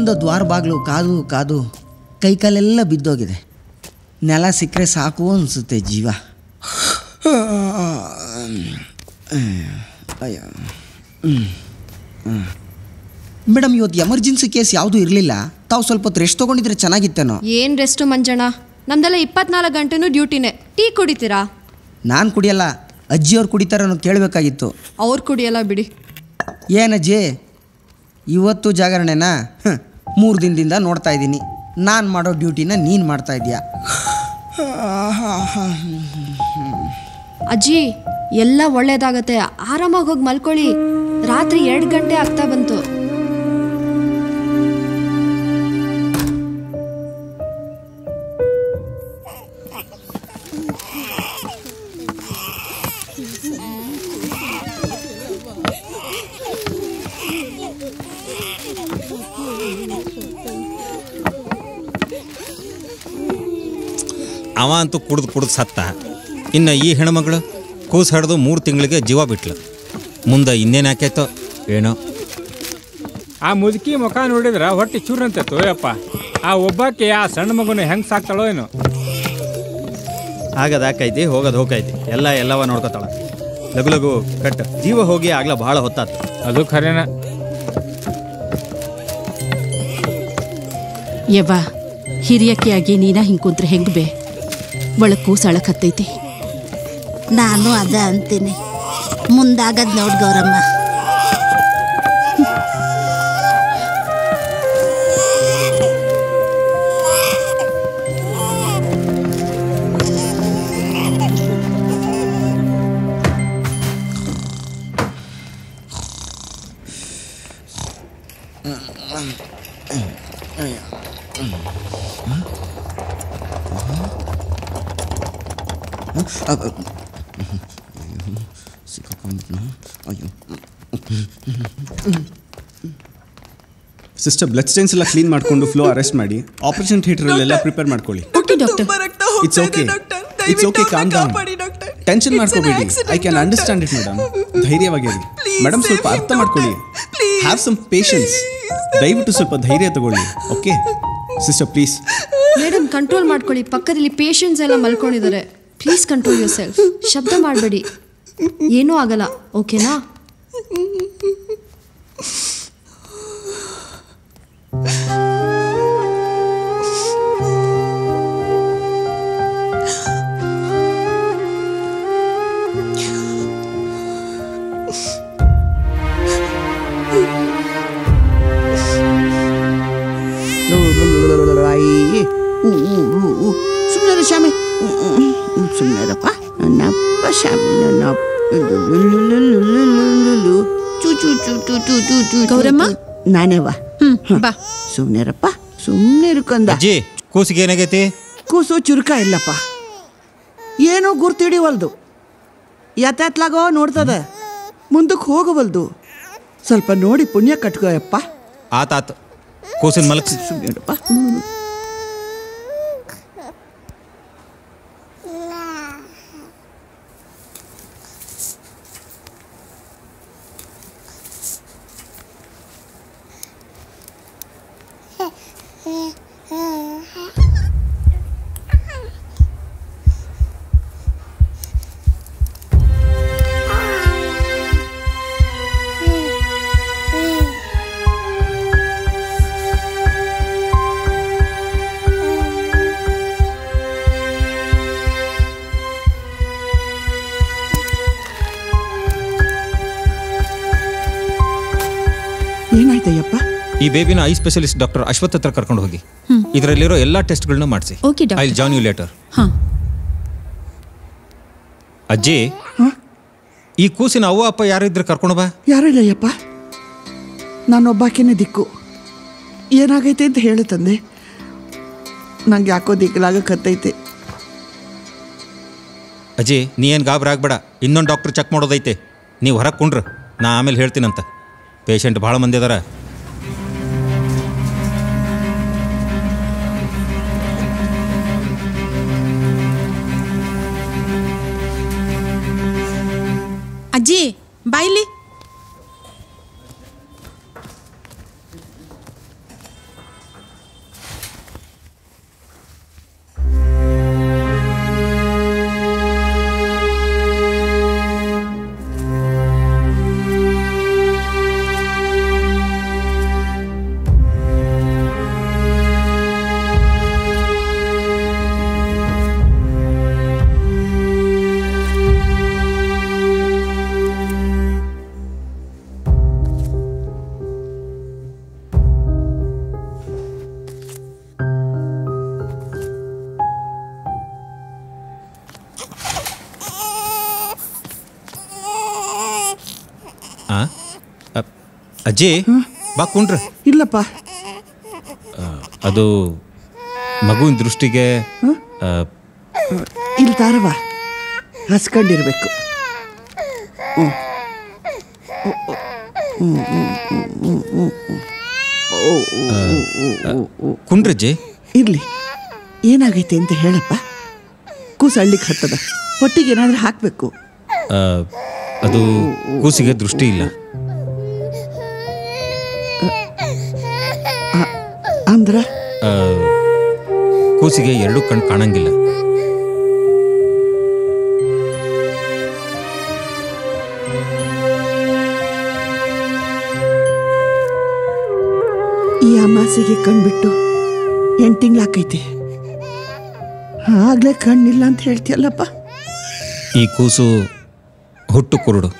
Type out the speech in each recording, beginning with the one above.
ಮುಂದೆ ದ್ವಾರ ಬಾಗಿಲು ಕಾದು ಕಾದು ಕೈಕಾಲೆಲ್ಲ ಬಿದ್ದೋಗಿದೆ ನೆಲ ಸಿಕ್ಕರೆ ಸಾಕು ಅನಿಸುತ್ತೆ ಜೀವ ಅಯ್ಯೋ ಮೇಡಮ್ ಇವತ್ತು ಎಮರ್ಜೆನ್ಸಿ ಕೇಸ್ ಯಾವುದೂ ಇರಲಿಲ್ಲ ತಾವು ಸ್ವಲ್ಪ ಹೊತ್ತು ರೆಸ್ಟ್ ತೊಗೊಂಡಿದ್ರೆ ಚೆನ್ನಾಗಿತ್ತೇನೋ ಏನ್ ರೆಸ್ಟು ಮಂಜಣ್ಣ ನಮ್ದೆಲ್ಲ ಇಪ್ಪತ್ನಾಲ್ಕು ಗಂಟೆನೂ ಡ್ಯೂಟಿನೇ ಟೀ ಕುಡಿತೀರಾ ನಾನು ಕುಡಿಯಲ್ಲ ಅಜ್ಜಿಯವ್ರು ಕುಡಿತಾರನೋ ಕೇಳಬೇಕಾಗಿತ್ತು ಅವ್ರು ಕುಡಿಯಲ್ಲ ಬಿಡಿ ಏನಜ್ಜಿ ಇವತ್ತು ಜಾಗರಣೆನಾ ಮೂರು ದಿನದಿಂದ ನೋಡ್ತಾ ಇದ್ದೀನಿ ನಾನು ಮಾಡೋ ಡ್ಯೂಟಿನ ನೀನು ಮಾಡ್ತಾ ಇದೀಯಾ ಅಜ್ಜಿ ಎಲ್ಲ ಒಳ್ಳೇದಾಗತ್ತೆ ಆರಾಮಾಗಿ ಹೋಗಿ ಮಲ್ಕೊಳ್ಳಿ ರಾತ್ರಿ ಎರಡು ಗಂಟೆ ಆಗ್ತಾ ಬಂತು ಅವ ಅಂತೂ ಕುಡ್ದು ಕುಡ್ದು ಸತ್ತ ಇನ್ನು ಈ ಹೆಣ್ಮಗಳು ಕೂಸು ಹಡ್ದು ಮೂರು ತಿಂಗಳಿಗೆ ಜೀವ ಬಿಟ್ಲು ಮುಂದೆ ಇನ್ನೇನು ಆಕೈತೋ ಏನೋ ಆ ಮುದುಕಿ ಮುಖ ನೋಡಿದ್ರ ಹೊಟ್ಟೆ ಚೂರಂತೆ ತೋಯಪ್ಪ ಆ ಒಬ್ಬಾಕೆ ಆ ಸಣ್ಣ ಮಗುನ ಹೆಂಗ್ ಸಾಕ್ತಾಳೋ ಏನೋ ಆಗದ ಆಕೈತಿ ಹೋಗೋದು ಹೋಗೈತಿ ಎಲ್ಲ ಎಲ್ಲವ ನೋಡ್ಕೊತಾಳ ಲಗು ಲಗು ಕಟ್ ಜೀವ ಹೋಗಿ ಆಗ್ಲ ಭಾಳ ಹೊತ್ತಾತು ಅದು ಖರೇನ ಯವ್ವ ಹಿರಿಯಕ್ಕೆಯಾಗಿ ನೀನ ಹಿಂಗೆ ಕುಂತ್ರೆ ಹೆಂಗ್ ಬೇ ಒಳಗ್ ಕೂಸಳಕ್ ಹತ್ತೈತಿ ನಾನು ಅದ ಅಂತೀನಿ ಮುಂದಾಗದ್ ನೋಡ್ ಗೌರಮ್ಮ ಸಿಸ್ಟರ್ ಬ್ಲಡ್ ಸ್ಟೈನ್ಸ್ ಎಲ್ಲ ಕ್ಲೀನ್ ಮಾಡಿಕೊಂಡು ಫ್ಲೋ ಅರೆಸ್ಟ್ ಮಾಡಿ ಆಪರೇಷನ್ ಥಿಯೇಟರಲ್ಲೆಲ್ಲ ಪ್ರಿಪೇರ್ ಮಾಡ್ಕೊಳ್ಳಿ okay doctor it's okay it's okay calm down tension ಮಾಡ್ಕೋಬೇಡಿ I can understand it madam ಧೈರ್ಯವಾಗಿರಿ ಮೇಡಮ್ ಸ್ವಲ್ಪ ಅರ್ಥ ಮಾಡ್ಕೊಳ್ಳಿ ಹ್ಯಾವ್ ಸಮ್ ಪೇಷನ್ಸ್ ದಯವಿಟ್ಟು ಸ್ವಲ್ಪ ಧೈರ್ಯ ತಗೊಳ್ಳಿ okay sister please madam control ಮಾಡ್ಕೊಳ್ಳಿ ಪಕ್ಕದಲ್ಲಿ ಪೇಷಂಟ್ಸ್ ಎಲ್ಲ ಮಲ್ಕೊಂಡಿದ್ದಾರೆ ಪ್ಲೀಸ್ ಕಂಟ್ರೋಲ್ ಯೋರ್ ಸೆಲ್ಫ್ ಶಬ್ದ ಮಾಡಬೇಡಿ ಏನೂ ಆಗಲ್ಲ ಓಕೆನಾ ಸುಮ್ಮನೆ ಶಾಮಿ ಸುಮ್ಮನೆರಪ್ಪ ನನ್ನಪ್ಪ ಶಾಮಿ ನನ್ನ ಚು ಚು ಚು ಚು ಚು ಚು ಚು ಗೌರಮ್ಮ? ನಾನೇವಾ ಹ್ಮ್ ಬಾ ಸುಮ್ಮನೆರಪ್ಪ ಸುಮ್ಮನೆ ಇರ್ಕಂದ ಅಜ್ಜಿ ಕೂಸಿಗೆ ಏನಾಗೈತಿ ಕೂಸು ಚುರುಕ ಇಲ್ಲಪ್ಪ ಏನೋ ಗುರ್ತಿಡಿವಲ್ದು ಎತ್ಲಾಗೋ ನೋಡ್ತದ ಮುಂದಕ್ಕೆ ಹೋಗವಲ್ದು ಸ್ವಲ್ಪ ನೋಡಿ ಪುಣ್ಯ ಕಟ್ಕೋಯಪ್ಪ ಆತಾತು ಕೂಸಿನ ಮಲಗಿಸಿ ಸುಮ್ಮನೆರಪ್ಪ ಏನಾಯ್ತಯ್ಯಪ್ಪ ಈ ಬೇಬಿನ ಐ ಸ್ಪೆಷಲಿಸ್ಟ್ ಡಾಕ್ಟರ್ ಅಶ್ವಥ್ ಹತ್ರ ಕರ್ಕೊಂಡು ಹೋಗಿ ಇದರಲ್ಲಿರೋ ಎಲ್ಲ ಟೆಸ್ಟ್ಗಳನ್ನ ಮಾಡಿಸಿ Okay, doctor. I join you later ಹಾ ಅಜ್ಜಿ ಈ ಕೂಸಿನ ಅವ್ವ ಅಪ್ಪ ಯಾರಿದ್ರೆ ಕರ್ಕೊಂಡು ಬಾ ಯಾರೂ ಇಲ್ಲಯ್ಯಪ್ಪ ನಾನೊಬ್ಬಾಕಿನೇ ದಿಕ್ಕು ಏನಾಗೈತೆ ಅಂತ ಹೇಳು ತಂದೆ ನಂಗೆ ಯಾಕೋ ದಿಕ್ಕಲಾಗಕ್ಕತ್ತೈತೆ ಅಜ್ಜಿ ನೀ ಏನು ಗಾಬರಿ ಆಗ್ಬೇಡ ಇನ್ನೊಂದು ಡಾಕ್ಟ್ರ್ ಚೆಕ್ ಮಾಡೋದೈತೆ ನೀವು ಹೊರಗೆ ಕುಂಡ್ರು ನಾ ಆಮೇಲೆ ಹೇಳ್ತೀನಂತ ಪೇಷಂಟ್ ಭಾಳ ಮಂದಿ ಅದಾರ ಅಜ್ಜಿ ಬಾಯ್ಲಿ ಅಜ್ಜಿ ಬಾ ಕುಂಡ್ರ ಇಲ್ಲಪ್ಪ ಅದು ಮಗುವಿನ ದೃಷ್ಟಿಗೆ ಆ, ಇಲ್ಲಿ ತಾರವ ಹಸ್ಕೊಂಡಿರ್ಬೇಕು ಹ್ಮ್. ಹ್ಮ್, ಹ್ಮ್, ಹ್ಮ್, ಹ್ಮ್, ಹ್ಮ್, ಹ್ಮ್. ಓ, ಓ, ಓ, ಓ, ಓ, ಓ. ಕುಂಡ್ರಜ್ಜಿ ಇರ್ಲಿ ಏನಾಗೈತೆ ಅಂತ ಹೇಳಪ್ಪ ಕೂಸು ಹಳ್ಳಿಗೆ ಹತ್ತದ ಹೊಟ್ಟಿಗೆ ಏನಾದ್ರೂ ಹಾಕಬೇಕು ಆ, ಅದು ಕೂಸಿಗೆ ದೃಷ್ಟಿ ಇಲ್ಲ ಅಂದ್ರ ಆ, ಕೂಸಿಗೆ ಎರಡು ಕಣ್ಣು ಕಾಣಂಗಿಲ್ಲ ಈ ಅಮಾಸೆಗೆ ಕಣ್ಬಿಟ್ಟು ಎಂಟು ತಿಂಗ್ಳಾಕೈತೆ ಆಗ್ಲೇ ಕಣ್ಣಿಲ್ಲ ಅಂತ ಹೇಳ್ತೀಯಲ್ಲಪ್ಪ ಈ ಕೂಸು ಹುಟ್ಟು ಕುರುಡು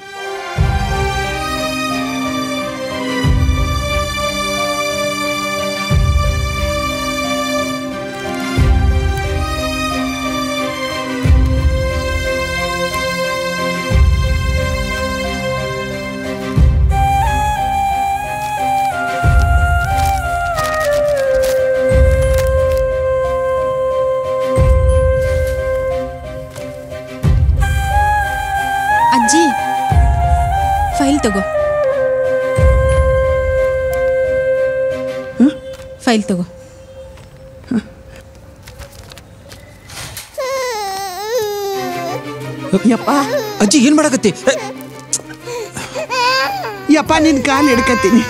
ಅಜ್ಜಿ ಫೈಲ್ ತಗೋ ಫೈಲ್ ತಗೋ ಯಪ್ಪ ಅಜ್ಜಿ ಏನ್ ಮಾಡಕತ್ತಿ ಯಪ್ಪ ನಿನ್ ಕಾಲು ಹಿಡ್ಕತ್ತೀನಿ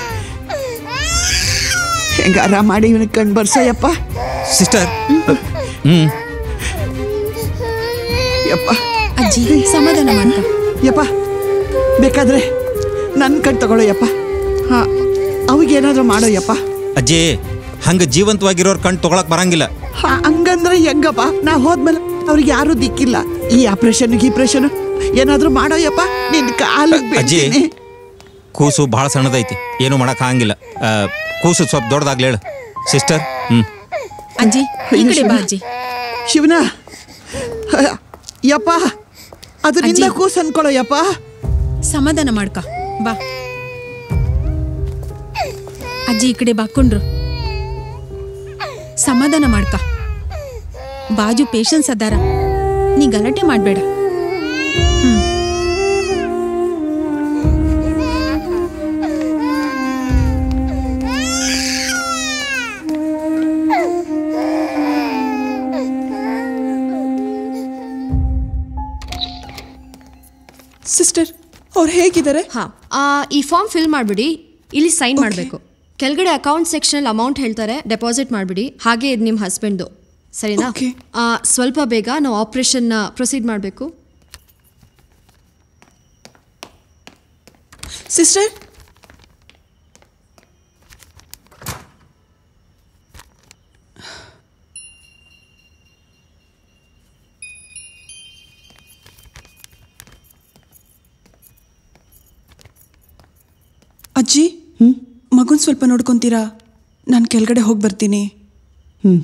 ಹೆಂಗಾರ ಮಾಡಿ ಇವನ ಕಣ್ ಬರ್ಸಯ್ಯಪ್ಪ ಸಿಸ್ಟರ್ ಹ್ಮ್ ಯಪ್ಪ ಅಜ್ಜಿ ಸಮಾಧಾನ ಮಾಡ್ಕೊ ಯಪ್ಪ ಬೇಕಾದ್ರೆ ನನ್ನ ಕಣ್ ತಗೊಳ್ಳೋ ಯಪ್ಪ ಹಾ ಅವಿಗೇನಾದ್ರೂ ಮಾಡೋ ಯಪ್ಪ ಅಜ್ಜಿ ಹಂಗ ಜೀವಂತವಾಗಿರೋರ್ ಕಣ್ ತಗೊಳಕ್ ಬರಂಗಿಲ್ಲ ಹಾ, ಹಂಗಂದ್ರೆ ಹೆಂಗಪ್ಪ ನಾ ಹೋದ್ಮೇಲೆ ಅವ್ರಿಗೆ ಯಾರು ದಿಕ್ಕಿಲ್ಲ ಈ ಆಪರೇಷನ್ ಗೀಪ್ರೇಷನ್ ಏನಾದ್ರೂ ಮಾಡೋ ಯಪ್ಪ ನಿನ್ ಕಾಲಿಗೆ ಅಜ್ಜಿ ಬೀಳ್ತೀನಿ ಕೂಸು ಬಹಳ ಸಣ್ಣದೈತಿ ಏನು ಮಾಡಕ್ ಆಗಂಗಿಲ್ಲ ಆ, ಕೂಸು ಸ್ವಲ್ಪ ದೊಡ್ಡದಾಗ್ಲಿ ಹೇಳು ಸಿಸ್ಟರ್ ಹ್ಮ್ ಅಜ್ಜಿ ಈ ಕಡೆ ಬಾ ಅಜ್ಜಿ ಶಿವನ ಯಪ್ಪ ಅದು ನಿನ್ನ ಅಜ್ಜಿ. ಕೂಸು ಅನ್ಕೊಳ್ಳೋ ಯಪ್ಪ ಸಮಾಧಾನ ಮಾಡ್ಕ ಬಾ ಅಜ್ಜಿ ಈ ಕಡೆ ಬಾಕೊಂಡ್ರು ಸಮಾಧಾನ ಮಾಡ್ಕ ಬಾಜು ಪೇಷನ್ಸ್ ಅದಾರ ನೀ ಗಲಾಟೆ ಮಾಡಬೇಡ ಸಿಸ್ಟರ್ ಅವ್ರು ಹೇಗಿದ್ದಾರೆ ಹಾ ಆ, ಈ ಫಾರ್ಮ್ ಫಿಲ್ ಮಾಡಿಬಿಡಿ ಇಲ್ಲಿ ಸೈನ್ ಮಾಡಬೇಕು ಕೆಳಗಡೆ ಅಕೌಂಟ್ ಸೆಕ್ಷನಲ್ಲಿ ಅಮೌಂಟ್ ಹೇಳ್ತಾರೆ ಡೆಪಾಸಿಟ್ ಮಾಡಿಬಿಡಿ ಹಾಗೆ ಇದು ನಿಮ್ಮ ಹಸ್ಬೆಂಡ್ದು ಸರಿನಾ Okay. ಆ, ಸ್ವಲ್ಪ ಬೇಗ ನಾವು ಆಪ್ರೇಷನ್ನ ಪ್ರೊಸೀಡ್ ಮಾಡಬೇಕು ಸಿಸ್ಟರ್ ಅಜ್ಜಿ ಮಗುನ್ ಸ್ವಲ್ಪ ನೋಡ್ಕೊಂತೀರಾ ನಾನು ಕೆಳಗಡೆ ಹೋಗಿ ಬರ್ತೀನಿ ಹ್ಮ್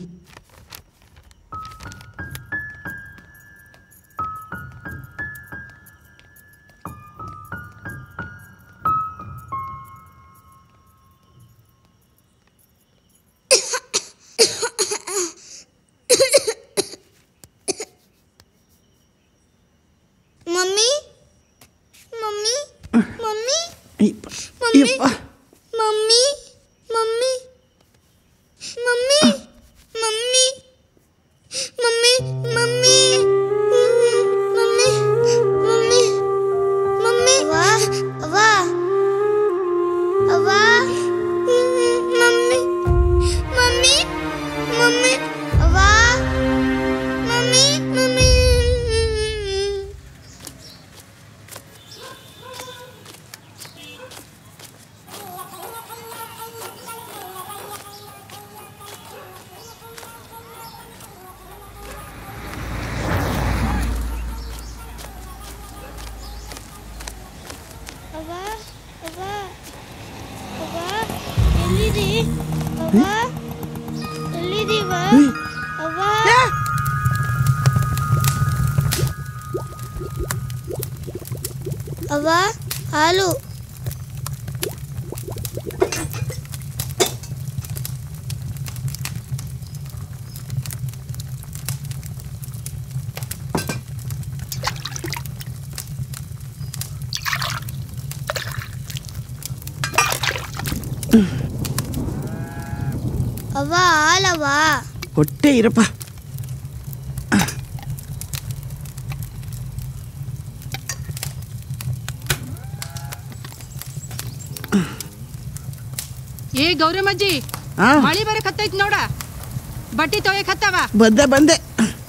ಮಮ್ಮಿ ಮಮ್ಮಿ ಮಮ್ಮಿ ಯಪ್ಪ. ಯಪ್ಪ mummy mummy mummy mummy mummy mummy mummy mummy mummy ಅವ್ವ ಅವ್ವ ಮಮ್ಮಿ ಮಮ್ಮಿ ಮಮ್ಮಿ ಅವ್ವ ಮಮ್ಮಿ ಮಮ್ಮಿ ಅವ್ವ ಅವ್ವ ಅವ್ವ ಎಲ್ಲಿದಿ ಅವ್ವ ಎಲ್ಲಿದೀವ ಅವ್ವ ಅವ್ವ ಹಾಲು ಅವ್ವ ಹಾಲವ್ವ ಹೊಟ್ಟೆ ಇರಪ್ಪ ಏ ಗೌರಮ್ಮಜ್ಜಿ ಆ. ಮಳಿ ಬರಕತ್ತೈತ್ ನೋಡ ಬಟ್ಟಿ ತೊಯಕತ್ತವ ಬಂದೆ ಬಂದೆ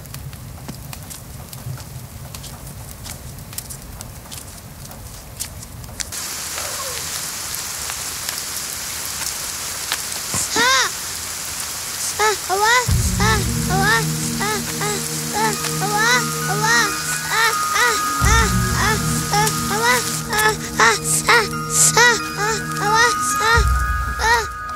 ಆ, ಅವ್ವ ಆ, ಅವ್ವ ಆ, ಆ, ಆ, ಅವ್ವ ಅವ್ವ ಆ, ಆ, ಆ, ಆ, ಆ, ಅವ್ವ ಆ, ಆ, ಆ, ಆ, ಆ, ಅವ್ವ ಆ, ಆ.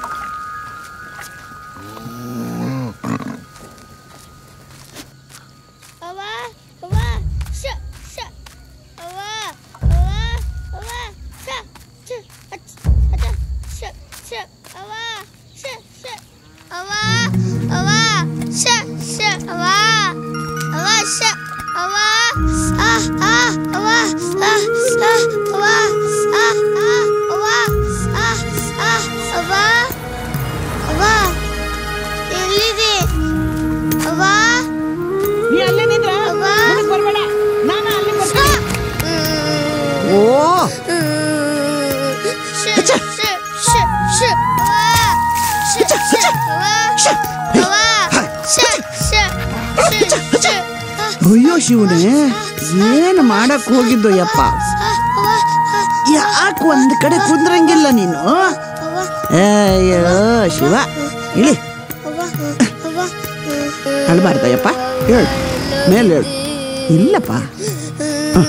ಅವ್ವ ಅವ್ವ ಶ ಶ ಅವ್ವ ಅವ್ವ ಅವ್ವ ಶ ಶ ಅಚ್ ಅಚ ಶ ಶ ಅವ್ವ ಶ ಶ ಅವ್ವ ಅವ್ವ ಶ ಶ ಅವ್ವ ಅವ್ವ ಶ ಅವ್ವ ಆ ಆ ಅವ್ವ ಆ ಆ ಅವ್ವ ಆ ಆ ಅವ್ವ ಆ ಆ ಅವ್ವ ಅವ್ವ ಎಲ್ಲಿದೆ ಅವ್ವ ನೀ ಅಲ್ಲೇ ನಿಂದ್ರ ಅವ್ವ ಬರ್ಬೇಡ ನಾನು ಅಲ್ಲಿ ಬರ್ತೀನಿ ಓ ಓ ಶ ಶ ಶ ಶ ಶ ಶ ಶ ಶ ಅಯ್ಯೋ ಶಿವನೇ ಏನು ಮಾಡಕ್ ಹೋಗಿದ್ದು ಯಪ್ಪ ಯಾಕೆ ಒಂದ್ ಕಡೆ ಕುಂದ್ರಂಗಿಲ್ಲ ನೀನು ಅಯ್ಯೋ ಶಿವ ಇಳಿ ಅಳ್ಬಾರ್ದಯ್ಯಪ್ಪ ಹೇಳು ಮೇಲೆ ಹೇಳು ಇಲ್ಲಪ್ಪ ಹ.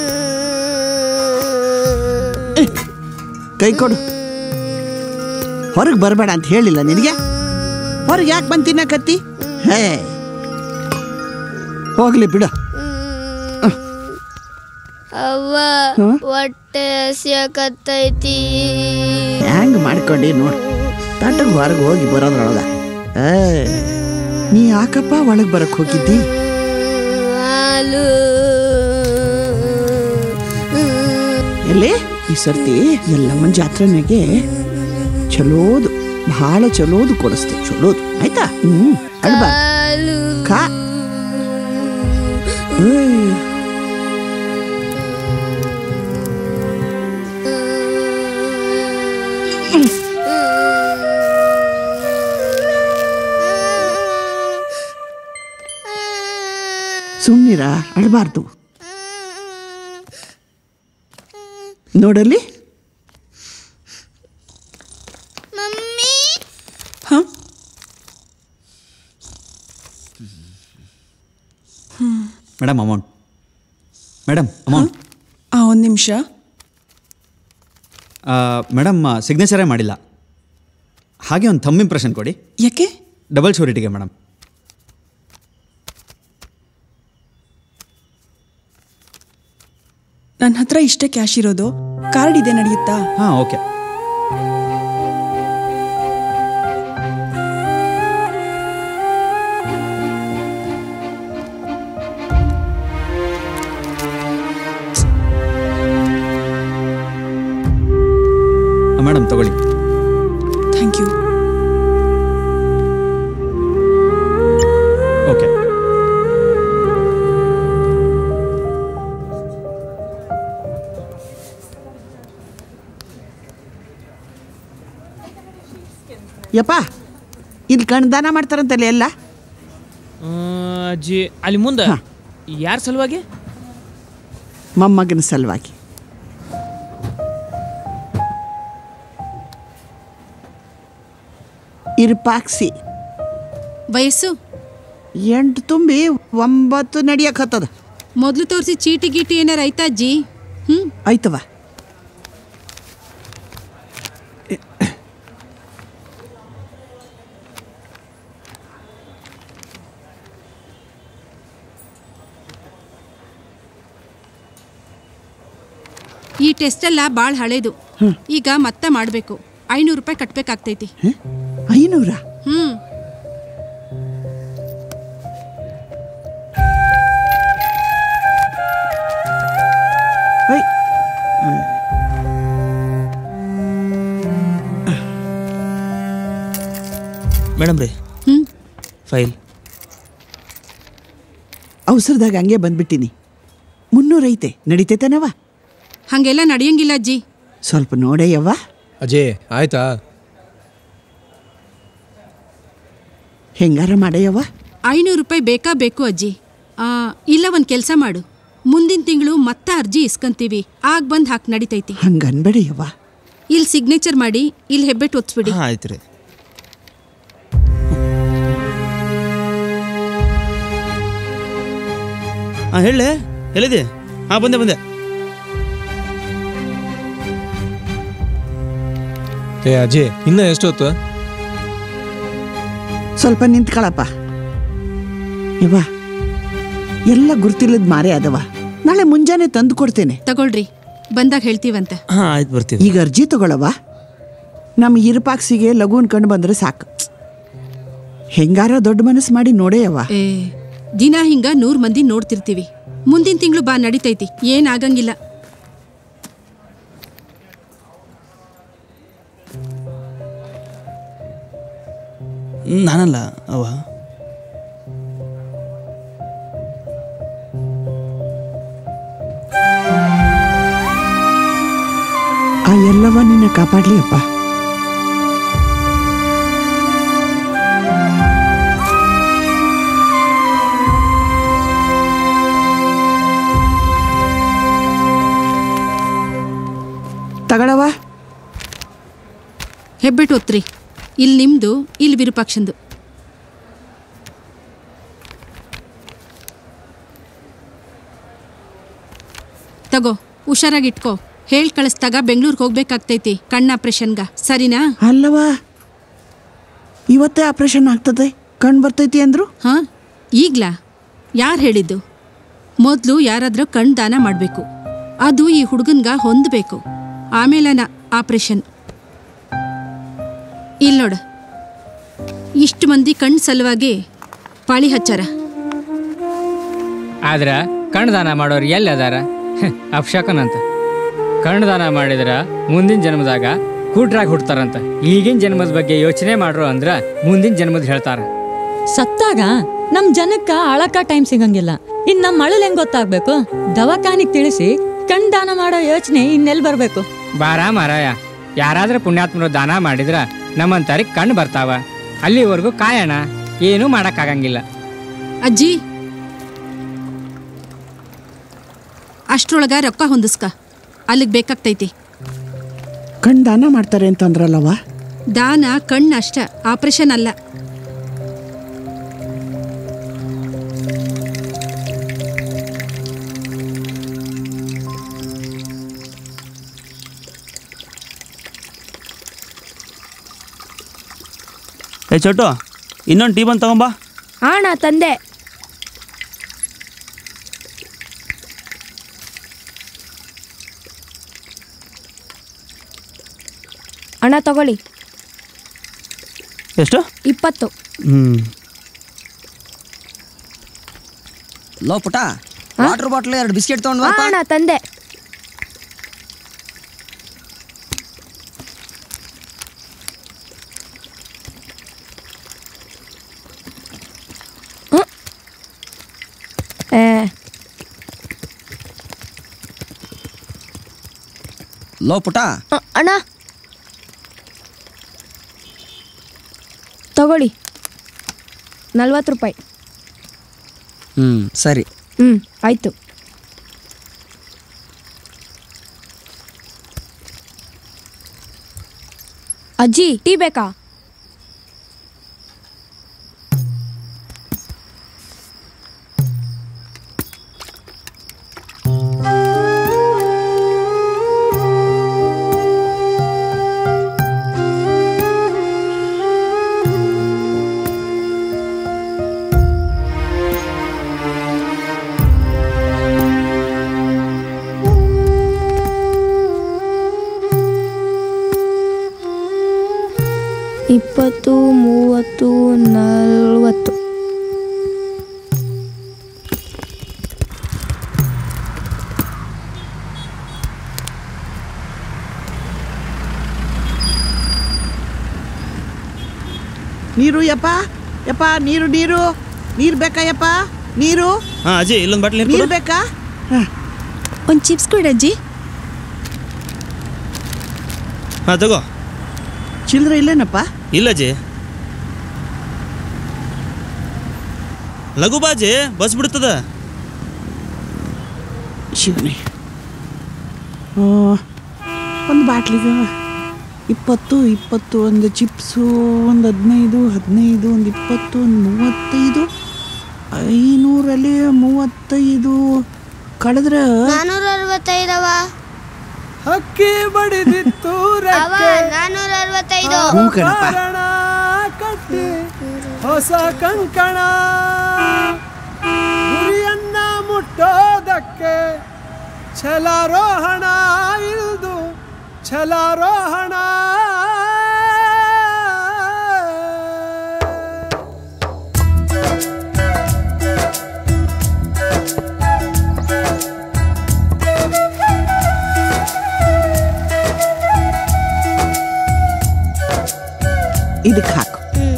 ಏ, ಕೈ ಕೊಡು ಹೊರಗೆ ಬರಬೇಡ ಅಂತ ಹೇಳಿಲ್ಲ ನಿನಗೆ ಹೊರಗೆ ಯಾಕೆ ಬಂತಿನ ಕತ್ತಿ ಹೇ ಹೋಗ್ಲಿ ಬಿಡು ಅವ್ವ ಹೊಟ್ಟೆ ಹಸಿಯಕತ್ತೈತಿ ಹೆಂಗ್ ಮಾಡ್ಕೊಂಡಿ ನೋಡು ತಟ್ಟಗೆ ಹೊರಗೆ ಹೋಗಿ ಬರೋದ್ರೊಳಗ ಏ, ನೀ ಯಾಕಪ್ಪ ಒಳಗೆ ಬರಕ್ ಹೋಗಿದ್ದಿ ಹಾಲು ಎಲ್ಲಿ ಈ ಸರ್ತಿ ಎಲ್ಲಮ್ಮನ ಜಾತ್ರೆನಾಗೆ ಚಲೋದು ಬಹಳ ಚಲೋದು ಕೊಡಿಸ್ತೆ ಚಲೋದು ಆಯ್ತಾ ಹ್ಮ್ ಅಳ್ಬಾರ್ದು ಹಾಲು ಖಾ ಏಯ್. ಸುಮ್ಮನಿರ ಅಳ್ಬಾರ್ದು ನೋಡಲ್ಲಿ ಮಮ್ಮಿ ಹಾಂ ಮೇಡಮ್ ಅಮೌಂಟ್ ಮೇಡಮ್ ಅಮೌಂಟ್ ಆ ಒಂದು ನಿಮಿಷ ಮೇಡಮ್ ಸಿಗ್ನೇಚರೇ ಮಾಡಿಲ್ಲ ಹಾಗೆ ಒಂದು ಥಮ್ ಇಂಪ್ರೆಷನ್ ಕೊಡಿ ಯಾಕೆ ಡಬಲ್ ಶೂರಿಟಿಗೆ ಮೇಡಮ್ ನನ್ನ ಹತ್ರ ಇಷ್ಟೇ ಕ್ಯಾಶ್ ಇರೋದು ಕಾರ್ಡ್ ಇದೆ ನಡೆಯುತ್ತಾ ಹಾಂ ಓಕೆ ಮೇಡಮ್ ತಗೊಳ್ಳಿ ಥ್ಯಾಂಕ್ ಯು ಓಕೆ ಯಪ್ಪ ಇಲ್ಲಿ ಕಣ್ ದಾನ ಮಾಡ್ತಾರಂತಲ್ಲ ಎಲ್ಲ ಅಜ್ಜಿ ಅಲ್ಲಿ ಮುಂದೆ ಯಾರ ಸಲುವಾಗಿ ಮೊಮ್ಮಗನ ಸಲುವಾಗಿ ಇರ್ಪಾಕ್ಸಿ ವಯಸ್ಸು ಎಂಟು ತುಂಬಿ ಒಂಬತ್ತು ನಡಿಯಕ್ ಹತ್ತದ ಮೊದಲು ತೋರಿಸಿ ಚೀಟಿ ಗೀಟಿ ಏನಾರ ಐತಾ ಅಜ್ಜಿ ಹ್ಞೂ ಆಯ್ತವ ಈ ಟೆಸ್ಟ್ ಎಲ್ಲ ಭಾಳ ಹಳೇದು ಈಗ ಮತ್ತೆ ಮಾಡಬೇಕು ಐನೂರು ರೂಪಾಯಿ ಕಟ್ಬೇಕಾಗ್ತೈತಿ ಐನೂರ ಹ್ಞೂ ಮೇಡಮ್ ರೀ ಫೈಲ್ ಅವಸರದಾಗ ಹಂಗೆ ಬಂದ್ಬಿಟ್ಟಿನಿ ಮುನ್ನೂರೈತೆ ನಡಿತೈತೇನವ ಹಾಗೆಲ್ಲ ನಡೆಯಂಗಿಲ್ಲ ಅಜ್ಜಿ ಸ್ವಲ್ಪ ನೋಡೆಯವ್ವ ಅಜಯ್ ಆಯ್ತಾ ಹೆಂಗಾರ ಮಾಡಯ್ಯವ್ವ ಐನೂರು ರೂಪಾಯಿ ಬೇಕಾ ಬೇಕು ಅಜ್ಜಿ ಆ, ಇಲ್ಲ ಒಂದು ಕೆಲಸ ಮಾಡು ಮುಂದಿನ ತಿಂಗಳು ಮತ್ತೆ ಅರ್ಜಿ ಇಸ್ಕೊಂತೀವಿ ಆಗ ಬಂದು ಹಾಕಿ ನಡಿತೈತಿ ಹಂಗನ್ಬೇಡಯ್ಯವ್ವ ಇಲ್ಲಿ ಸಿಗ್ನೇಚರ್ ಮಾಡಿ ಇಲ್ಲಿ ಹೆಬ್ಬೆಟ್ಟು ಒತ್ಸ್ಬಿಡಿ ಹಾಂ ಆಯ್ತು ರೀ ಹಾಂ ಹೇಳಿ ಎಲ್ಲಿದೆ ಹಾಂ ಬಂದೆ ಬಂದೆ ಏ ಅಜಯ್ ಇನ್ನ ಎಷ್ಟೊತ್ತು ಸ್ವಲ್ಪ ನಿಂತ್ಕೊಳಪ್ಪ ಇವ ಎಲ್ಲ ಗುರ್ತಿಲ್ಲದ ಮಾರೇ ಅದವ ನಾಳೆ ಮುಂಜಾನೆ ತಂದು ಕೊಡ್ತೇನೆ ತಗೊಳ್ರಿ ಬಂದಾಗ ಹೇಳ್ತೀವಂತೆ ಹಾಂ ಆಯ್ತು ಬರ್ತೀವಿ ಈಗ ಅರ್ಜಿ ತಗೊಳವ ನಮ್ಮ ಇರುಪಾಕ್ಸಿಗೆ ಲಘುನ್ ಕಂಡು ಬಂದ್ರೆ ಸಾಕು ಹೆಂಗಾರ ದೊಡ್ಡ ಮನಸ್ಸು ಮಾಡಿ ನೋಡೆಯವ್ವ ಏ ದಿನ ಹಿಂಗ ನೂರ್ ಮಂದಿ ನೋಡ್ತಿರ್ತೀವಿ ಮುಂದಿನ ತಿಂಗಳು ಬಾ ನಡಿತೈತಿ ಏನ್ ಆಗಂಗಿಲ್ಲ ಹ್ಮ್, ನಾನಲ್ಲ ಅವ ಆ ಎಲ್ಲವ ನಿನ್ನ ಕಾಪಾಡ್ಲಿ ಅಪ್ಪ ತಗೊಳವ ಹೆಬ್ಬೆಟ್ಟು ಒತ್ರಿ ಇಲ್ಲಿ ನಿಮ್ದು ಇಲ್ಲಿ ವಿರೂಪಾಕ್ಷಂದು ತಗೋ ಹುಷಾರಾಗಿಟ್ಕೋ ಹೇಳ್ ಕಳಿಸ್ದಾಗ ಬೆಂಗಳೂರಿಗೆ ಹೋಗ್ಬೇಕಾಗ್ತೈತಿ ಕಣ್ಣ ಆಪ್ರೇಷನ್ಗ ಸರಿನಾ ಅಲ್ಲವ ಇವತ್ತೇ ಆಪರೇಷನ್ ಆಗ್ತದೆ ಕಣ್ ಬರ್ತೈತಿ ಅಂದ್ರು ಹಾ ಈಗ್ಲಾ ಯಾರು ಹೇಳಿದ್ದು ಮೊದಲು ಯಾರಾದ್ರೂ ಕಣ್ ದಾನ ಮಾಡಬೇಕು ಅದು ಈ ಹುಡುಗನ್ಗ ಹೊಂದಬೇಕು ಆಮೇಲನ ಆಪರೇಷನ್ ಇಲ್ಲಿ ನೋಡ ಇಷ್ಟು ಮಂದಿ ಕಣ್ ಸಲುವಾಗಿ ಪಾಳಿ ಹಚ್ಚಾರ ಆದ್ರೆ ಕಣ್ದಾನ ಮಾಡೋರು ಎಲ್ಲಿ ಅದಾರ ಅಪ್ಶಕನ್ ಅಂತ ಕಣ್ದಾನ ಮಾಡಿದ್ರ ಮುಂದಿನ ಜನ್ಮದಾಗ ಕೂಟ್ರಾಗ ಹುಡ್ತಾರಂತ ಈಗಿನ ಜನ್ಮದ ಬಗ್ಗೆ ಯೋಚನೆ ಮಾಡ್ರು ಅಂದ್ರ ಮುಂದಿನ ಜನ್ಮದ ಹೇಳ್ತಾರ ಸತ್ತಾಗ ನಮ್ ಜನಕ್ಕ ಅಳಕ ಟೈಮ್ ಸಿಗಂಗಿಲ್ಲ ಇನ್ ನಮ್ ಅಳಲ್ ಹೆಂಗ್ ಗೊತ್ತಾಗ್ಬೇಕು ದವಾಖಾನಿಗ್ ತಿಳಿಸಿ ಕಣ್ ದಾನ ಮಾಡೋ ಯೋಚನೆ ಇನ್ನೆಲ್ ಬರ್ಬೇಕು ಬಾರ ಮಾರಾಯ ಯಾರಾದ್ರೂ ಪುಣ್ಯಾತ್ಮರು ದಾನ ಮಾಡಿದ್ರ ನಮ್ಮಂತಾರಿಗೆ ಕಣ್ಣು ಬರ್ತಾವ ಅಲ್ಲಿವರೆಗೂ ಕಾಯೋಣ ಏನೂ ಮಾಡಕ್ಕಾಗಂಗಿಲ್ಲ ಅಜ್ಜಿ ಅಷ್ಟ್ರೊಳಗ ರೊಕ್ಕ ಹೊಂದಿಸ್ಕ ಅಲ್ಲಿಗೆ ಬೇಕಾಗ್ತೈತಿ ಕಣ್ ದಾನ ಮಾಡ್ತಾರೆ ಅಂತಂದ್ರಲ್ಲವ ದಾನ ಕಣ್ಣು ಅಷ್ಟ ಆಪರೇಷನ್ ಅಲ್ಲ ಏ ಚೋಟು ಇನ್ನೊಂದು ಟೀ ಬಂದು ತಗೊಂಬಾ ಅಣ್ಣ ತಂದೆ ಅಣ್ಣ ತಗೊಳ್ಳಿ ಎಷ್ಟು ಇಪ್ಪತ್ತು ಹ್ಞೂ ಲೋ ಪುಟ ವಾಟರ್ ಬಾಟ್ಲ್ ಎರಡು ಬಿಸ್ಕೆಟ್ ತಗೊಂಡು ಆ, ಅಣ್ಣ ತಂದೆ ಹ್ಮ್. ಏ, ಲೋ ಪುಟ ಅ, ಅಣ್ಣ ತಗೊಳ್ಳಿ ನಲ್ವತ್ತು ರೂಪಾಯಿ ಹ್ಞೂ ಸರಿ ಹ್ಞೂ ಆಯಿತು ಅಜ್ಜಿ ಟೀ ಬೇಕಾ ಇಪ್ಪತ್ತು ಮೂವತ್ತು ನಲ್ವತ್ತು ನೀರು ಯಪ್ಪ ಯಪ್ಪ ನೀರು ನೀರು ನೀರು ಬೇಕಾ ಯಪ್ಪ ನೀರು ಹಾಂ ಅಜ್ಜಿ ಇಲ್ಲೊಂದು ಬಾಟ್ಲಿ ನೀರು ಬೇಕಾ ಒಂದು ಚಿಪ್ಸ್ ಕೊಡಜ್ಜಿ ಹಾಂ ತಗೋ ಚಿಲ್ಲರೆ ಇಲ್ಲೇನಪ್ಪ ಇಲ್ಲ ಅಜ್ಜಿ ಲಘು ಬಾಜಿ ಬಸ್ ಬಿಡ್ತದ ಶಿವನೇ ಒಂದು ಬಾಟ್ಲಿಗೆ ಇಪ್ಪತ್ತು ಇಪ್ಪತ್ತು ಒಂದು ಚಿಪ್ಸು ಒಂದು ಹದಿನೈದು ಹದಿನೈದು ಒಂದು ಇಪ್ಪತ್ತು ಒಂದು ಮೂವತ್ತೈದು ಐನೂರಲ್ಲಿ ಮೂವತ್ತೈದು ಕಳೆದ್ರೆ ನಾನೂರ ಅರವತ್ತೈದವ ಹಕ್ಕಿ ಬಡಿದಿತ್ತು ಅವ ನಾನೂರ ಅರವತ್ತೈದು ಹ್ಞೂ ಕಣಪ್ಪ ಕಟ್ಟಿ ಹೊಸ ಕಂಕಣ ಗುರಿಯನ್ನ ಮುಟ್ಟೋದಕ್ಕೆ ಛಲಾರೋಹಣ ಇಲ್ದು ಛಲಾರೋಹಣ ಇದಕ್ಕೆ ಹಾಕು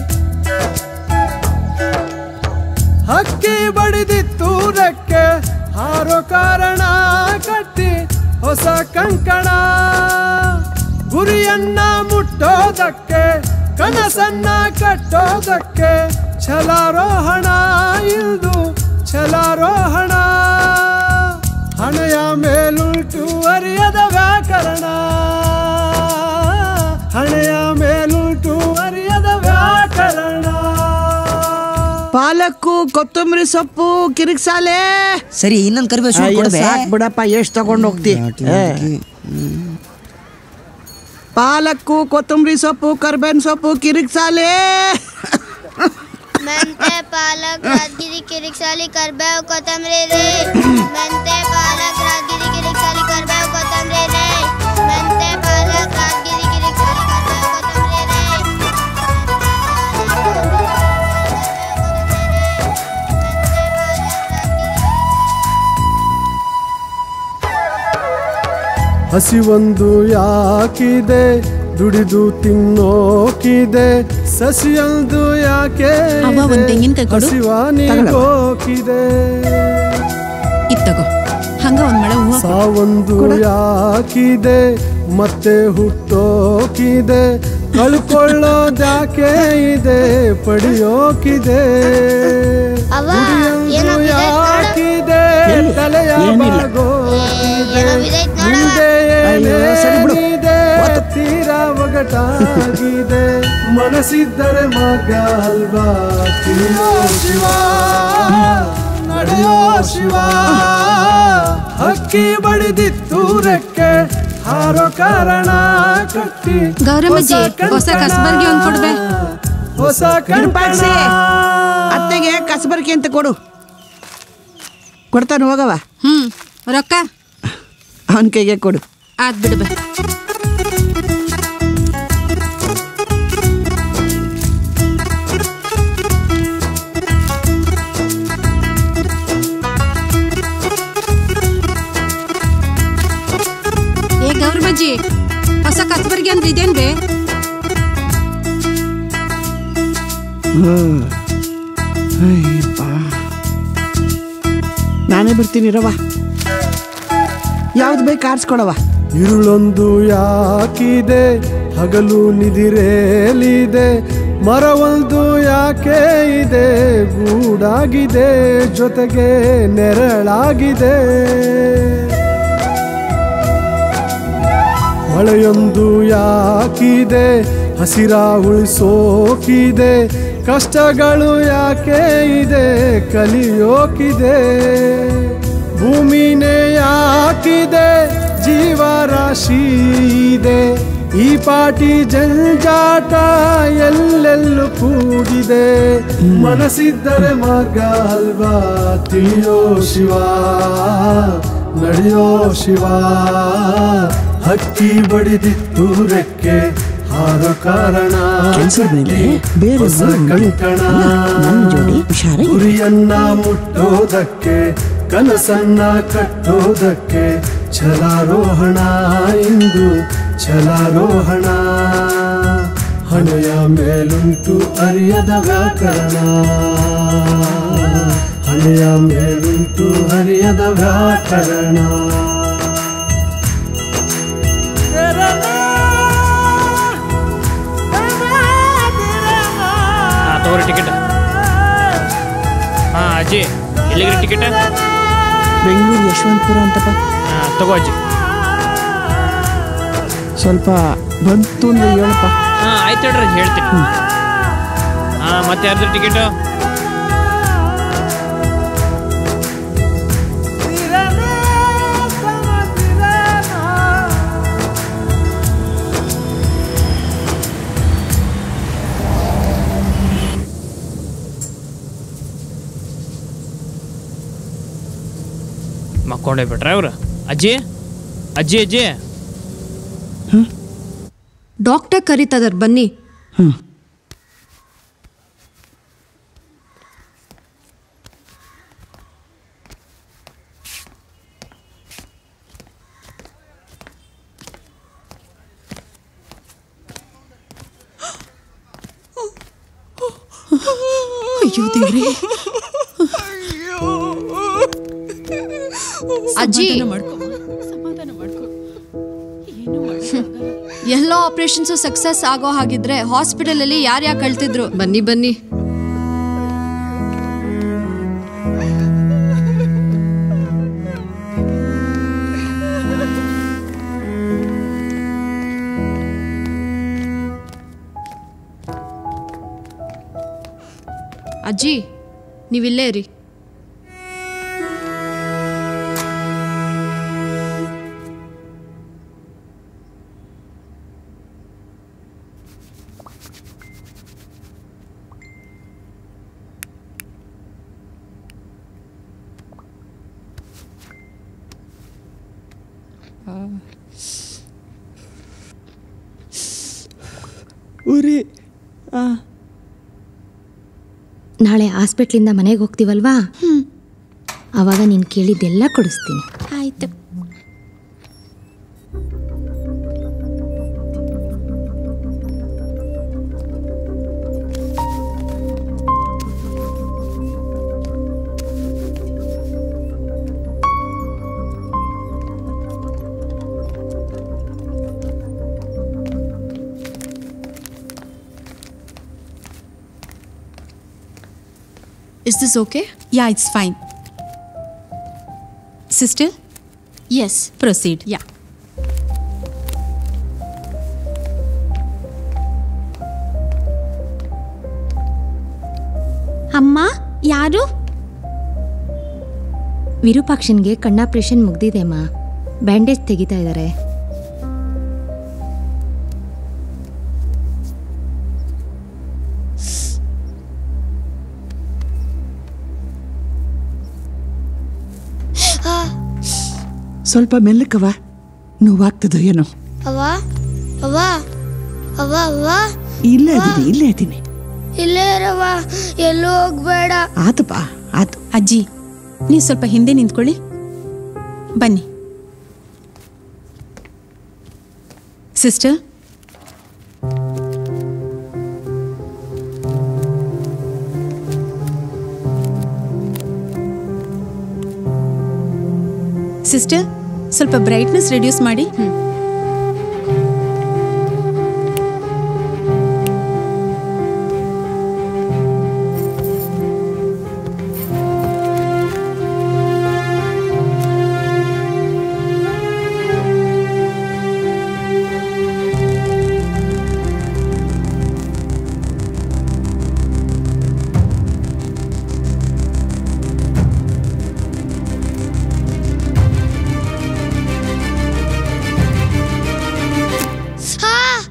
ಹಕ್ಕಿ ಬಡಿದಿತ್ತು ರೆಕ್ಕೆ ಹಾರೋ ಕಾರಣ ಕಟ್ಟಿ ಹೊಸ ಕಂಕಣ ಗುರಿಯನ್ನ ಮುಟ್ಟೋದಕ್ಕೆ ಕನಸನ್ನ ಕಟ್ಟೋದಕ್ಕೆ ಛಲಾರೋಹಣ ಇಲ್ದು ಛಲಾರೋಹಣ ಹಣೆಯ ಮೇಲುಂಟು ಅರಿಯದ ವ್ಯಾಕರಣ ಹಣೆಯ ಮೇಲುಂಟು ಅರಿಯದ ವ್ಯಾಕರಣ ಪಾಲಕ್ಕು ಕೊತ್ತಂಬರಿ ಸೊಪ್ಪು ಕಿರಿಕ್ಸಾಲೆ ಸರಿ ಇನ್ನೊಂದು ಕರಿಬೇವು ಸುಟ್ಟು ಕೊಡ್ಬೇ ಸಾಕ್ ಬಿಡಪ್ಪ ಎಷ್ಟು ತಗೊಂಡು ಹೋಗ್ತಿ ಏ. ಪಾಲಕ್ಕು ಕೊತ್ತಂಬರಿ ಸೊಪ್ಪು ಕರ್ಬೇವಿನ ಸೊಪ್ಪು ಕಿರಿಕ್ಸಾಲೆ ಮೆಂತೆ ಪಾಲಕ್ ರಾಜಗಿರಿ ಕಿರಿಕ್ಸಾಲಿ ಕರ್ಬೇವು ಕೊತ್ತಂಬರಿ ರೀ ಮೆಂತೆ ಪಾಲಕ್ ರಾಜಗಿರಿ ಕಿರಿಕ್ಸಾಲಿ ಕರ್ಬೇವು ಕೊತ್ತಂಬರಿ ರೀ ಮೆಂತೆ ಪಾಲಕ್ ರಾಜಗಿರಿ ಕಿರಿಕ್ಸಾಲಿ ಕರ್ಬೇವು ಕೊತ್ತಂಬರಿ ರೀ ಹಸಿವೊಂದು ಯಾಕಿದೆ ದುಡಿದು ತಿನ್ನೋಕಿದೆ ಸಸಿಯೊಂದು ಯಾಕೆ ಅವ್ವ, ಒಂದ್ ತೆಂಗಿನ್ಕಾಯ್ ಕೊಡು. ಹಸಿವಾನಿಗೋಕಿದೆ ಇತ್ತಗೋ ಹಂಗ ಒಂದ್ ಮಳೆ ಹೂವ ಸಾವೊಂದು ಯಾಕಿದೆ ಮತ್ತೆ ಹುಟ್ಟೋಕಿದೆ ಕಳ್ಕೊಳ್ಳೋದ್ಯಾಕೆ ಇದೆ ಪಡೆಯೋಕಿದೆ ಅವ್ವ, ದುಡಿಯೊಂದು ಏನೋ ಬಿದ್ದೈತ್ ನೋಡು. ಯಾಕಿದೆ ತಲೆಯ ಏನಿಲ್ಲ. ಬಾಗೋಕಿದೆ ಏನೋ ಬಿದ್ದೈತ್ ನೋಡವ್ವ. ಮುಂದೆ ಅಯ್ಯೋ, ಸರಿ ಬಿಡು. ಏನೇನಿದೆ ತೀರಾ ಒಗಟಾಗಿದೆ ಮನಸ್ಸಿದ್ದರೆ ಮಗ ಅಲ್ವಾ ತಿಳಿಯೋ ಶಿವ ನಡೆಯೋ ಶಿವ ಹಕ್ಕಿ ಬಡಿದಿತ್ತು ರೆಕ್ಕೆ ಹಾರೋ ಕಾರಣ ಕಟ್ಟಿ ಗೌರಮ್ಮಜ್ಜಿ, ಹೊಸ ಕಸ್ಬರ್ಗಿ ಒಂದ್ ಕೊಡ್ಬೆ. ಹೊಸ ವಿರೂಪಾಕ್ಷಿ, ಕಂಕಣ ಅತ್ತೆಗೆ ಕಸಬರ್ಕಿ ಅಂತ ಕೊಡು ಕೊಡ್ತಾನೆ ಹೋಗವ ಹ್ಮ್ ರೊಕ್ಕ ಅವನ ಕೈಗೆ ಕೊಡು ಆದ್ ಬಿಡ್ಬೆ ಏ ಗೌರಮ್ಮಜ್ಜಿ ಹೊಸ ಕಸ್ಬರ್ಗಿ ಅಂದ್ರೆ ಇದೇನ್ ಬೇ ಹ್ಮ್. ಅಯ್ಯಪ್ಪ. ನಾನೇ ಬರ್ತೀನಿ ರವ ಯಾವ್ದು ಬೇಕು ಆರಿಸ್ಕೊಡವ ഇരുളൊಂದು ಯಾಕಿದೆ ಹಗಲು ನಿದಿರೇಲಿದೆ ಮರವೊಂದು ಯಾಕೆ ಇದೆ ಗೂಡಾಗಿದೆ ಜೊತೆಗೆ ನೆರಳಾಗಿದೆ ಮಳೆಯೊಂದು ಯಾಕಿದೆ ಹಸಿರ ಉಳಿಸೋಕಿದೆ ಕಷ್ಟಗಳು ಯಾಕೆ ಇದೆ ಕಲಿಯೋಕಿದೆ ಭೂಮಿನೇ ಯಾಕಿದೆ ಜೀವರಾಶಿ ಇದೆ ಈ ಪಾಟಿ ಜಂಜಾಟ ಎಲ್ಲೆಲ್ಲೂ ಕೂಡಿದೆ ಮನಸ್ಸಿದ್ದರೆ ಮಾರ್ಗ ಅಲ್ವಾ ತಿಳಿಯೋ ಶಿವ ನಡೆಯೋ ಶಿವ ಹಕ್ಕಿ ಬಡಿದಿತ್ತು ರೆಕ್ಕೆ ಹಾರೋ ಕಾರಣ ಕೆಲ್ಸದ ಮೇಲೆ ಬೇರೆ ಹೊಸ ಕಂಕಣ ನನ್ನ ಜೋಡಿ ಹುಷಾರಾಗಿ ಗುರಿಯನ್ನ ಮುಟ್ಟೋದಕ್ಕೆ ಕನಸನ್ನ ಕಟ್ಟೋದಕ್ಕೆ ಛಲಾರೋಹಣ ಇಂದು ಛಲಾರೋಹಣ ಹಣೆಯ ಮೇಲುಂಟು ಅರಿಯದ ವ್ಯಾಕರಣ ಹಣೆಯ ಮೇಲುಂಟು ಅರಿಯದ ವ್ಯಾಕರಣ ಹಾಂ ತಗೋರಿ ಟಿಕೆಟ್ ಹಾಂ ಅಜ್ಜಿ ಎಲ್ಲಿಗ್ರಿ ಟಿಕೆಟ್ ಬೆಂಗಳೂರು ಯಶವಂತಪುರ ಅಂತಪ್ಪ ಹಾಂ ತಗೋ ಅಜ್ಜಿ ಸ್ವಲ್ಪ ಬಂತು ಅಂದ್ರೆ ಹೇಳಪ್ಪ ಹಾಂ ಆಯ್ತು ಹೇಳ್ರಿ ಅಜ್ಜಿ ಹೇಳ್ತೀನಿ ಹಾಂ ಮತ್ತೆ ಯಾರ್ದು ಟಿಕೆಟು ಮಕ್ಕೊಂಡೇ ಬಿಟ್ರೆ ಅವ್ರು ಅಜ್ಜಿ ಅಜ್ಜಿ ಅಜ್ಜಿ ಡಾಕ್ಟರ್ ಕರೀತದಾರ ಬನ್ನಿ ಅಯ್ಯೋ ದೇವ್ರೇ ಅಜ್ಜಿ ಸಮಾಧಾನ ಮಾಡ್ಕೊ ಸಮಾಧಾನ ಮಾಡ್ಕೊ ಎಲ್ಲ ಆಪರೇಷನ್ಸು ಸಕ್ಸಸ್ ಆಗೋ ಹಾಗಿದ್ರೆ ಹಾಸ್ಪಿಟಲ್ ಅಲ್ಲಿ ಯಾರು ಯಾಕೆ ಕಳ್ತಿದ್ರು ಬನ್ನಿ ಬನ್ನಿ ಅಜ್ಜಿ ನೀವಿಲ್ಲೇ ಇರಿ ಉರಿ ನಾಳೆ ಹಾಸ್ಪಿಟ್ಲಿಂದ ಮನೆಗೆ ಹೋಗ್ತೀವಲ್ವಾ ಅವಾಗ ನೀನು ಕೇಳಿದ್ದೆಲ್ಲ ಕೊಡಿಸ್ತೀನಿ ಆಯ್ತು Is this okay? Yeah, it's fine. Sister? Yes. Proceed. Yeah. ಅಮ್ಮ ಯಾರು ವಿರೂಪಾಕ್ಷನ್ಗೆ ಕಣ್ಣಾಪ್ರೇಷನ್ ಮುಗ್ದಿದೆ ಅಮ್ಮ ಬ್ಯಾಂಡೇಜ್ ತೆಗಿತಾ ಇದ್ದಾರೆ ಸ್ವಲ್ಪ ಮೆಲ್ಲಕ್ಕವ ನೋವಾಗ್ತದೋ ಏನೋ ಅವ್ವ ಅವ್ವ ಅವ್ವ ಅವ್ವ ಇಲ್ಲೇ ಇದೀನಿ ಇಲ್ಲೇ ಇದೀನಿ ಇಲ್ಲೇ ಇರವ್ವ ಎಲ್ಲೂ ಹೋಗ್ಬೇಡ ಆತಪ್ಪ ಆತು ಅಜ್ಜಿ ನೀವು ಸ್ವಲ್ಪ ಹಿಂದೆ ನಿಂತ್ಕೊಳ್ಳಿ ಬನ್ನಿ ಸಿಸ್ಟರ್ ಸಿಸ್ಟರ್ ಸ್ವಲ್ಪ ಬ್ರೈಟ್ನೆಸ್ ರೆಡ್ಯೂಸ್ ಮಾಡಿ ಆ!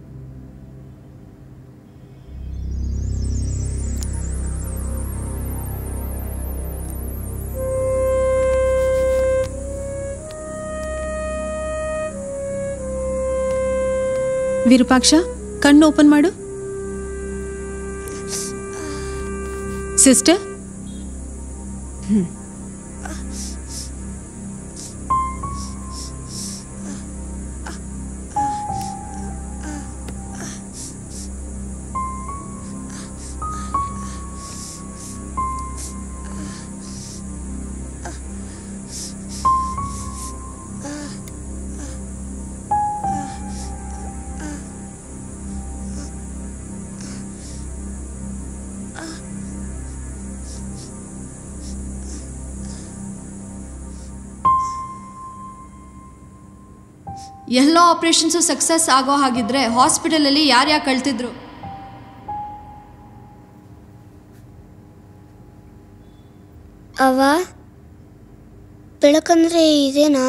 ವಿರೂಪಾಕ್ಷ ಕಣ್ಣು ಓಪನ್ ಮಾಡು ಸಿಸ್ಟರ್ ಎಲ್ಲ ಆಪ್ರೇಷನ್ಸು ಸಕ್ಸಸ್ ಆಗೋ ಹಾಗಿದ್ರೆ ಹಾಸ್ಪಿಟಲಲ್ಲಿ ಯಾರ್ಯಾರು ಕಳ್ತಿದ್ರು ಅವ ಬೆಳಕಂದ್ರೆ ಇದೇನಾ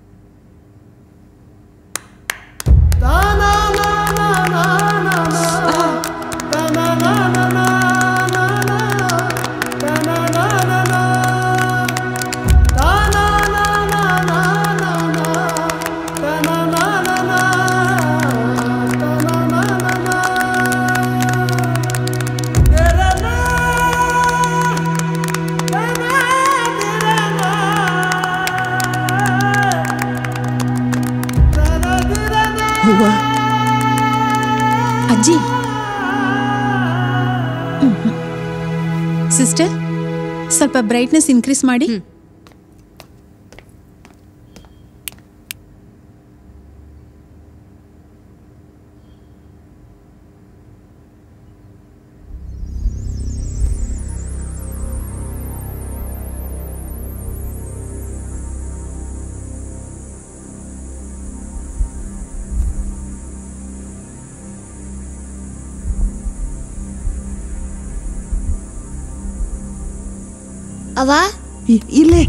ಹೂವ ಅಜ್ಜಿ ಸಿಸ್ಟರ್ ಸ್ವಲ್ಪ ಬ್ರೈಟ್ನೆಸ್ ಇನ್ಕ್ರೀಸ್ ಮಾಡಿ ಅವ ಇ- ಇಲ್ಲೇ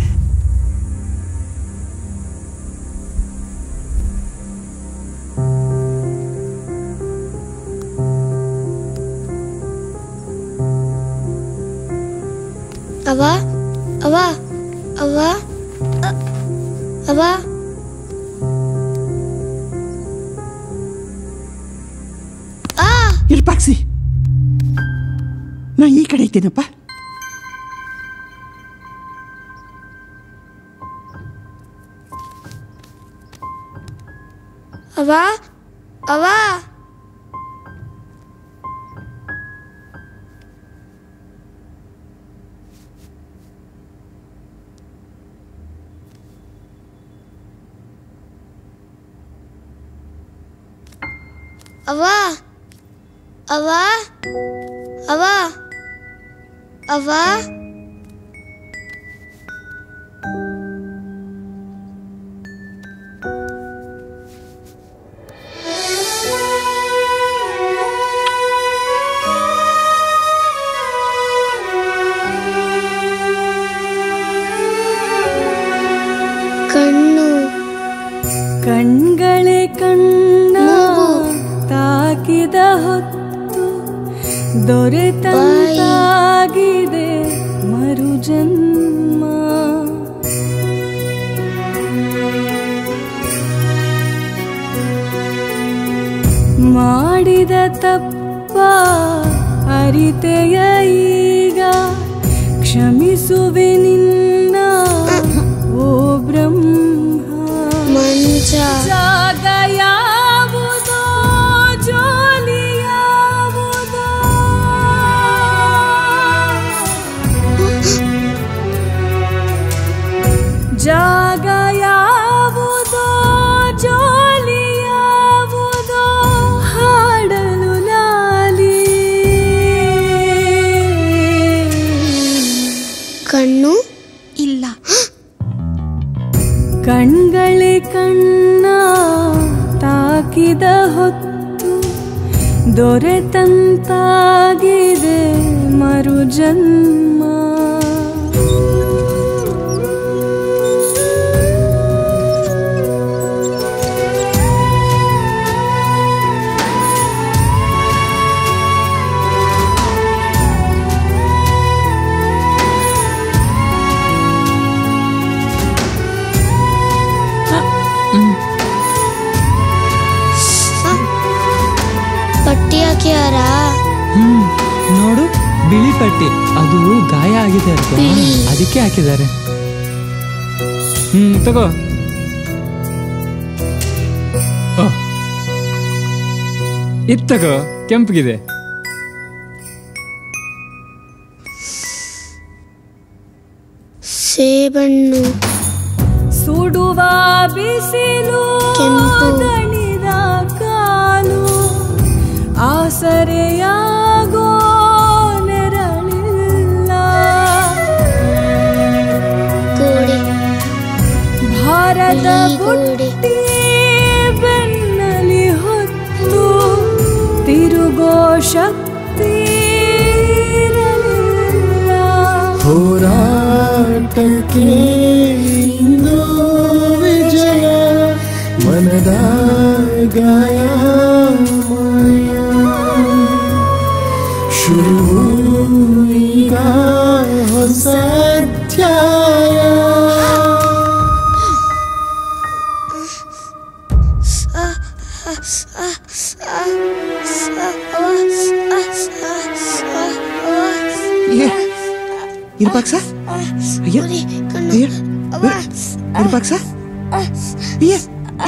ಅವ ಅವ ಅವ ಅ- ಅವ ಆ ಇರ್ಪಾಕ್ಸಿ ನಾ ಈ ಕಡೆ ಇದ್ದೇನಪ್ಪ ಅವ ಅವ ಅವ ಅವ ಅವ ಅವ ಕಣ್ಣು ಕಣ್ಗಳೇ ಕಣ್ಣ ತಾಕಿದ ಹೊತ್ತು ದೊರೆತಾಗಿದೆ ಮರುಜನ್ಮ ಮಾಡಿದ ತಪ್ಪ ಅರಿತೆಯ ಈಗ ಕ್ಷಮಿಸುವೆ ನಿನ್ನ ಓ ಬ್ರಹ್ಮ ಮಂಚ ಜಾಗ ಯಾವುದೋ ಜೋಲಿ ಯಾವುದೋ ಜಾಗ ಯಾವುದೋ ಜೋಲಿ ಯಾವುದೋ ಹಾಡಲು ಲಾಲಿ ಕಣ್ಣು ಇಲ್ಲ ಕಣ್ಗಳೇ ಕಣ್ಣ ತಾಕಿದ ಹೊತ್ತು ದೊರೆತಂತಾಗಿದೆ ಮರುಜನ್ಮ ಪಟ್ಟಿ ಹಾಕ್ಯಾರ ಹ್ಮ್ ನೋಡು ಬಿಳಿ ಪಟ್ಟಿ ಅದು ಗಾಯ ಆಗಿದೆ ಅಲ್ವಾ ಬಿಳಿ. ಅದಕ್ಕೆ ಹಾಕಿದ್ದಾರೆ ಹ್ಮ್ ತಗೋ ಇದ್ ತಗೋ ಕೆಂಪಗಿದೆ ಸೇಬಣ್ಣು ಸುಡುವ ಬಿಸಿಲು ಕೆಂಪು. ದಣಿದ ಕಾಲು ಆಸರೆಯಾಗೋ ನೆರಳಿಲ್ಲ ಗೋಡೆ ಭಾರದ ಬಿಳಿ ಗೋಡೆ. ಬುಟ್ಟಿ ಶಕ್ತಿ ಇರಲಿಲ್ಲ. ಹೋರಾಟಕ್ಕೆ ಇಂದು ವಿಜಯ ಮನದ ಗಾಯ ಮಾಯ ಶುರು ಈಗ ಹೊಸ ಅಧ್ಯಾಯ ಏ ಇರ್ಪಾಕ್ಸ ಅಯ್ಯ ಅಯ್ಯ ಇರ್ಪಾಕ್ಸ ಅಯ್ಯ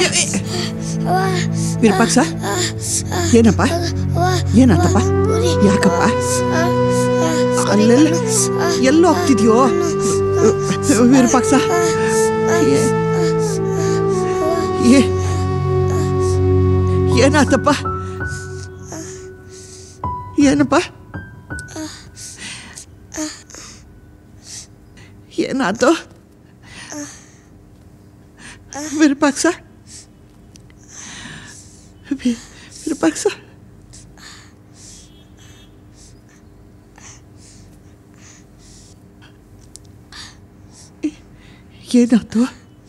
ವಿರೂಪಾಕ್ಷ ಏನಪ್ಪ ಏನಾತಪ್ಪ ಯಾಕಪ್ಪ ಅಲ್ಲೆಲ್ಲ ಎಲ್ಲೋ ಹೋಗ್ತಿದ್ಯೋ ವಿರೂಪಾಕ್ಷ ಏ- ಏ ಏನಾತಪ್ಪ ಏನಪ್ಪ ಏನಾತು ವಿರೂಪಾಕ್ಷ ವಿ- ವಿರೂಪಾಕ್ಷ ಏನಾಯ್ತು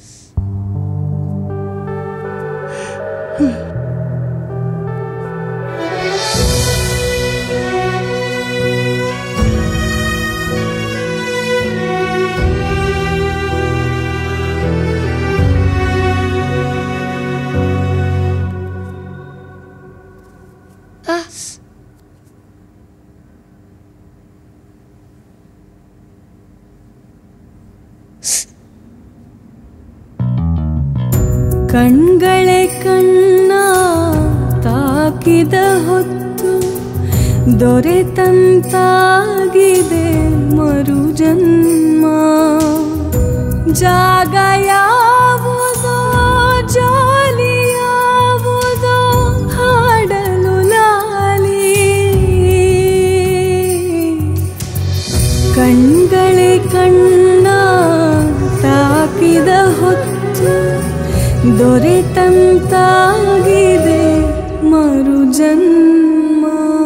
ಕಣ್ಗಳೇ ಕಣ್ಣ ತಾಕಿದ ಹೊತ್ತು ದೊರೆತಂತಾಗಿದೆ ಮರು ಜನ್ಮ ಜಾಗ ಯಾವುದೋ ಜಾಲಿ ಯಾವುದೋ ಹಾಡಲು ಲಾಲಿ ಕಣ್ಗಳೇ ಕಣ್ಣ ತಾಕಿದ ಹೊತ್ತು ದೊರೆತಂತಾಗಿದೆ ಮರು ಜನ್ಮ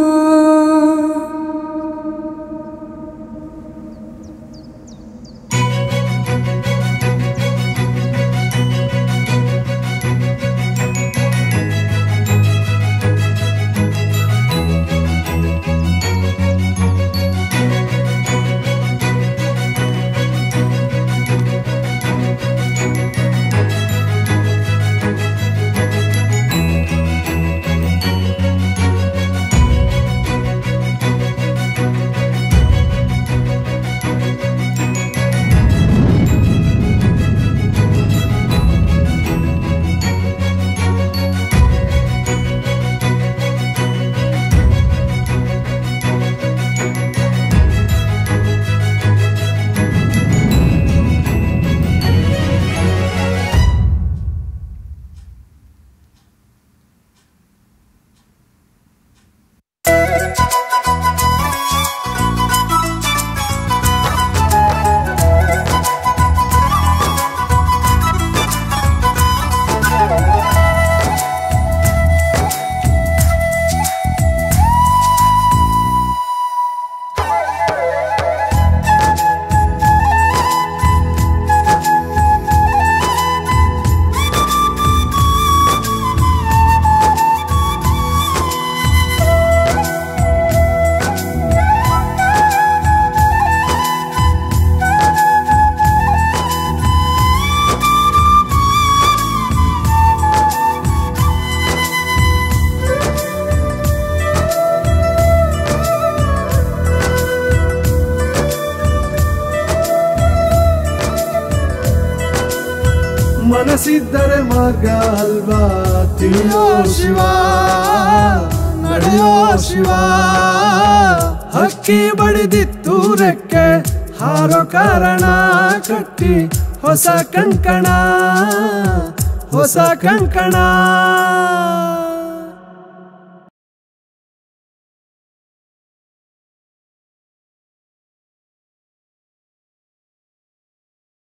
ಮನಸ್ಸಿದ್ದರೆ ಮಾರ್ಗ ಅಲ್ವಾ ತಿಳಿಯೋ ಶಿವ ನಡೆಯೋ ಶಿವ ಹಕ್ಕಿ ಬಡಿದಿತ್ತು ರೆಕ್ಕೆ ಹಾರೋ ಕಾರಣ ಕಟ್ಟಿ ಹೊಸ ಕಂಕಣ ಹೊಸ ಕಂಕಣ